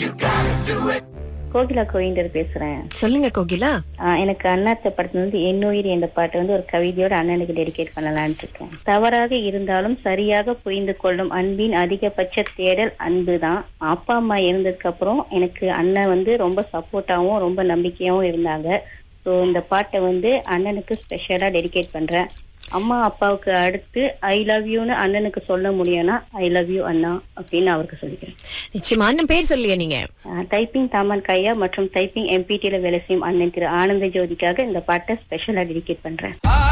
கோகிலா கோவிந்தர் பேசுறேன் சொல்லுங்க கோகிலா ஆஹ் எனக்கு அண்ணாத்த படத்துல வந்து என்னுயிர் என்ற பாட்டு வந்து ஒரு கவிதையோட அண்ணனுக்கு டெடிகேட் பண்ணலாம்னு இருக்கேன் தவறாக இருந்தாலும் சரியாக புரிந்து கொள்ளும் அன்பின் அதிகபட்ச தேடல் அன்புதான் அப்பா அம்மா இருந்ததுக்கு அப்புறம் எனக்கு அண்ணன் வந்து ரொம்ப சப்போர்ட்டாவும் ரொம்ப நம்பிக்கையாவும் இருந்தாங்க ஸோ இந்த பாட்டை வந்து அண்ணனுக்கு ஸ்பெஷலா டெடிகேட் பண்றேன் அம்மா அப்பாவுக்கு அடுத்து ஐ லவ் யூன்னு அண்ணனுக்கு சொல்ல முடியும்னா ஐ லவ் யூ அண்ணா அப்படின்னு அவருக்கு சொல்லிக்கிறேன் நிச்சயமா அண்ணன் பேர் சொல்லியா நீங்க டைப்பிங் தாமன் கையா மற்றும் டைப்பிங் எம்பிடில வேலை செய்யும் அண்ணன் திரு ஆனந்த ஜோதிக்காக இந்த பாட்டை ஸ்பெஷலா டெடிகேட் பண்றேன் I